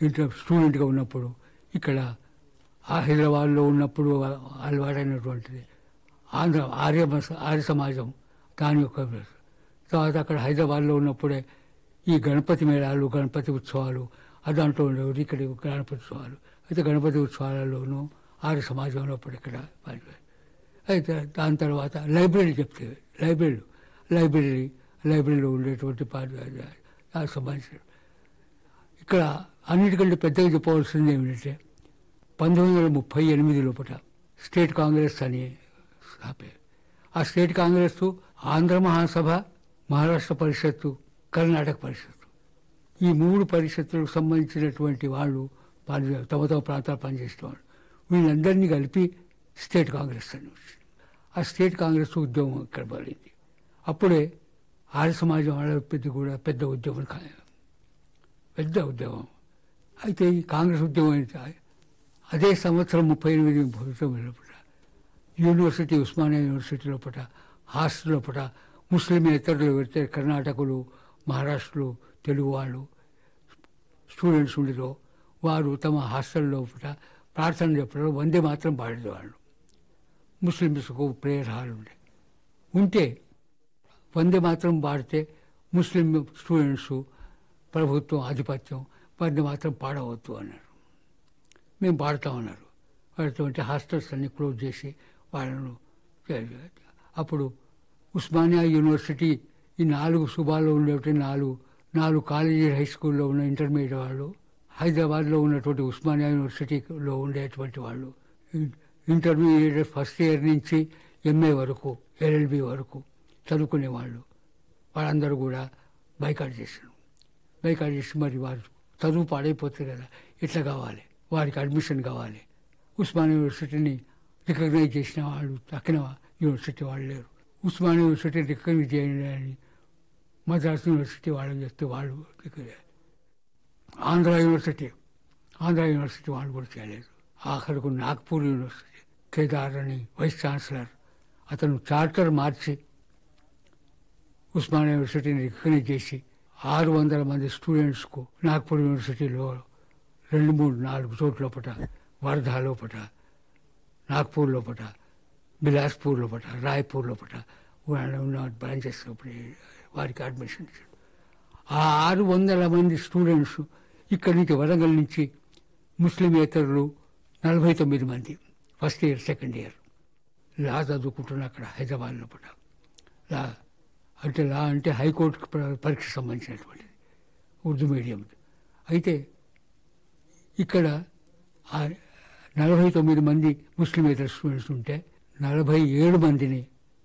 Inter స్టూడెంట్గా ఉన్నప్పుడు ఇక్కడ ఆ హైదరాబాద్లో ఉన్నప్పుడు అలవాటైనటువంటిది ఆంధ్ర ఆర్య మస- ఆర్య సమాజం దాని యొక్క తర్వాత అక్కడ హైదరాబాద్లో ఉన్నప్పుడే ఈ గణపతి మేళాలు గణపతి ఉత్సవాలు ఆ దాంట్లో ఉండేవి ఇక్కడ గణపతి ఉత్సవాలు అయితే గణపతి ఉత్సవాలలోనూ ఆర్య సమాజం ఉన్నప్పుడు ఇక్కడ పనిచేయాలి. అయితే దాని తర్వాత లైబ్రరీ చెప్తే లైబ్రరీ లైబ్రరీ లైబ్రరీలో ఉండేటువంటి పాట దానికి సంబంధించిన ఇక్కడ అన్నిటికంటే పెద్దగా చెప్పవలసింది ఏమిటంటే పంతొమ్మిది వందల ముప్పై ఎనిమిది లోపల స్టేట్ కాంగ్రెస్ అని స్థాపే ఆ స్టేట్ కాంగ్రెస్ ఆంధ్ర మహాసభ మహారాష్ట్ర పరిషత్తు కర్ణాటక పరిషత్తు ఈ మూడు పరిషత్తులకు సంబంధించినటువంటి వాళ్ళు పని తమ తమ ప్రాంతాలు పనిచేసిన వాళ్ళు వీళ్ళందరినీ కలిపి స్టేట్ కాంగ్రెస్ అని వచ్చింది ఆ స్టేట్ కాంగ్రెస్ ఉద్యమం ఇక్కడ పడింది అప్పుడే ఆర్య సమాజం వాళ్ళ పెద్ద కూడా పెద్ద ఉద్యమం కా- పెద్ద ఉద్యమం అయితే ఈ కాంగ్రెస్ ఉద్యమం అయితే అదే సంవత్సరం ముప్పై ఎనిమిది సంవత్సరం లోపల యూనివర్సిటీ ఉస్మానియా యూనివర్సిటీ లోపల హాస్టల్ లోపల ముస్లిమేతరులు పెడితే కర్ణాటకులు మహారాష్ట్రలు తెలుగు వాళ్ళు స్టూడెంట్స్ ఉండేదో వారు తమ హాస్టల్ లోపల ప్రార్థన చెప్పడం వందే మాత్రం పాడేవాళ్ళు ముస్లిమ్స్కు ప్రేయర్ హాల్ ఉండే ఉంటే వందే మాత్రం పాడితే ముస్లిం స్టూడెంట్స్ ప్రభుత్వం ఆధిపత్యం వందే మాత్రం పాడవద్దు అన్నారు మేము పాడతామన్నారు వాడితో హాస్టల్స్ అన్ని క్లోజ్ చేసి వాళ్ళను చే- అప్పుడు ఉస్మానియా యూనివర్సిటీ ఈ నాలుగు సుబాల్లో ఉండేటువంటి నాలుగు నాలుగు కాలేజీ హై స్కూల్లో ఉన్న ఇంటర్మీడియట్ వాళ్ళు హైదరాబాద్లో ఉన్నటువంటి ఉస్మానియా యూనివర్సిటీలో ఉండేటువంటి వాళ్ళు ఇన్- ఇంటర్మీడియట్ ఫస్ట్ ఇయర్ నుంచి ఎంఏ వరకు ఎల్ఎల్బి వరకు చదువుకునే వాళ్ళు వాళ్ళందరూ కూడా బైకాట్ చేశారు బైకాట్ చేసి మరి వారు చదువు పాడైపోతుంది కదా ఎట్లా కావాలి వారికి అడ్మిషన్ కావాలి ఉస్మానియా యూనివర్సిటీని రికగ్నైజ్ చేసిన వాళ్ళు తక్కిన యూనివర్సిటీ వాళ్ళు లేరు ఉస్మానియా యూనివర్సిటీ రికగ్నైజ్ చేయండి అని మద్రాస్ యూనివర్సిటీ వాళ్ళని చెప్తే వాళ్ళు recognise Andhra university Andhra university వాళ్ళు కూడా చేయలేదు ఆఖరకు నాగ్పూర్ యూనివర్సిటీ కేదార్ అని వైస్ ఛాన్సలర్ అతను చార్టర్ మార్చి ఉస్మానియా యూనివర్సిటీని రికగ్నైజ్ చేసి ఆరు వందల మంది స్టూడెంట్స్కు నాగ్పూర్ యూనివర్సిటీలో రెండు మూడు నాలుగు చోట్ల లోపట వర్ధా లోపట నాగ్పూర్ లోపట బిలాస్పూర్ లోపట రాయ్పూర్ లోపట వాళ్ళ ఉన్న బ్రాంచెస్ లోపల వారికి అడ్మిషన్ ఇచ్చాడు ఆ ఆరు వందల మంది స్టూడెంట్స్ ఇక్కడి నుంచి వరంగల్ నుంచి ముస్లిమేతరులు నలభై తొమ్మిది మంది first year second year law చదువుకుంటున్నా అక్కడ హైదరాబాద్ లోపల లా అంటే లా అంటే హైకోర్టు ప- పరీక్ష సంబంధించినటువంటిది ఉర్దూ మీడియం అయితే ఇక్కడ ఆ నలభై తొమ్మిది మంది ముస్లిమేతర స్టూడెంట్స్ ఉంటే నలభై ఏడు మందిని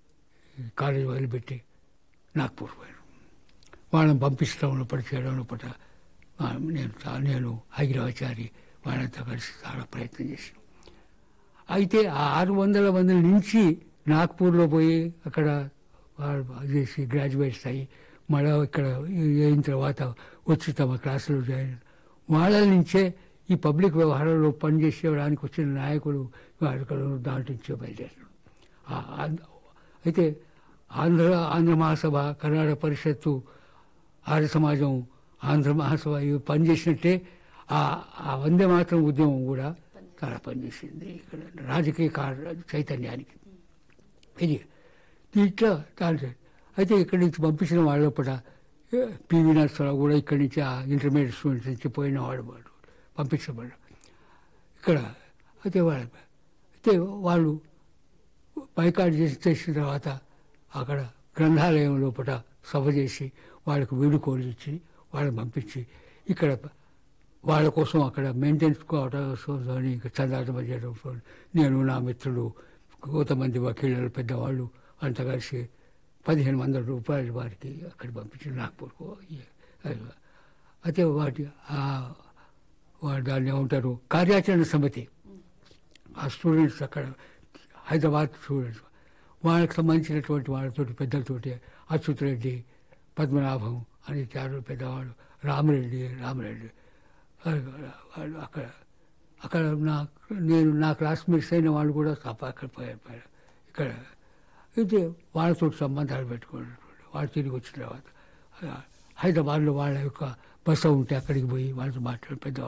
కాలేజ్ వదిలిపెట్టి నాగ్పూర్ పోయారు వాళ్ళని పంపిస్తాం పడి చేయడం పట నేను చా- నేను హైదరాబాచారి వాళ్ళంతా కలిసి చాలా ప్రయత్నం చేశాను అయితే ఆ ఆరు వందల మంది నుంచి నాగ్పూర్లో పోయి అక్కడ వాళ్ళు అది చేసి గ్రాడ్యుయేట్స్ అయ్యి మళ్ళీ ఇక్కడ అయిన తర్వాత వచ్చి తమ క్లాసులో జాయిన్ వాళ్ళ నుంచే ఈ పబ్లిక్ వ్యవహారాల్లో పనిచేసేయడానికి వచ్చిన నాయకులు వాడుకలు దాంట్లో నుంచే బయలుదేరారు ఆ- ఆ- అయితే ఆంధ్ర ఆంధ్ర మహాసభ కర్ణాటక పరిషత్తు ఆర్య సమాజం ఆంధ్ర మహాసభ ఇవి పనిచేసినట్టే ఆ ఆ వందే మాత్రం ఉద్యమం కూడా చాలా పనిచేసింది ఇక్కడ రాజకీయ కార చైతన్యానికి ఇది ఇట్లా దాంట్లో అయితే ఇక్కడి నుంచి పంపించిన వాళ్ళ పూట పివి నరసరావు కూడా ఇక్కడి నుంచి ఆ ఇంటర్మీడియట్ స్టూడెంట్స్ నుంచి పోయిన వాడు వాడు పంపించబడ్డాడు ఇక్కడ అయితే వాళ్ళ అయితే వాళ్ళు బైకాట్ చేసి చేసిన తర్వాత అక్కడ గ్రంథాలయం లోపల సభ చేసి వాళ్ళకు వీడుకోలు ఇచ్చి వాళ్ళని పంపించి ఇక్కడ వాళ్ళ కోసం అక్కడ మెయింటెనెన్స్ కోసం ఇంకా చందాటం చేయడం నేను నా మిత్రులు కొంతమంది వకీళ్ళు పెద్దవాళ్ళు అంతా కలిసి పదిహేను వందల రూపాయలు వారికి అక్కడ పంపించి నాగ్పూర్కు అయితే వాటి ఆ- వాడు దాన్ని ఏమంటారు కార్యాచరణ సమితి ఆ స్టూడెంట్స్ అక్కడ హైదరాబాద్ స్టూడెంట్స్ వాళ్ళకి సంబంధించినటువంటి వాళ్ళతోటి పెద్దలతోటి అచ్యుత్ రెడ్డి పద్మనాభం అని చారు పెద్దవాళ్ళు రామరెడ్డి రామరెడ్డి వాళ్ళు అక్కడ అక్కడ నా నేను నా క్లాస్మేట్స్ అయిన వాళ్ళు కూడా తప్ప అక్కడ పోయారు పోయారు. ఇక్కడ అయితే వాళ్ళతో సంబంధాలు పెట్టుకున్నటువంటి వాళ్ళు తిరిగి వచ్చిన తర్వాత హైదరాబాద్లో వాళ్ళ యొక్క బస ఉంటే అక్కడికి పోయి వాళ్ళతో మాట్లాడి పెద్ద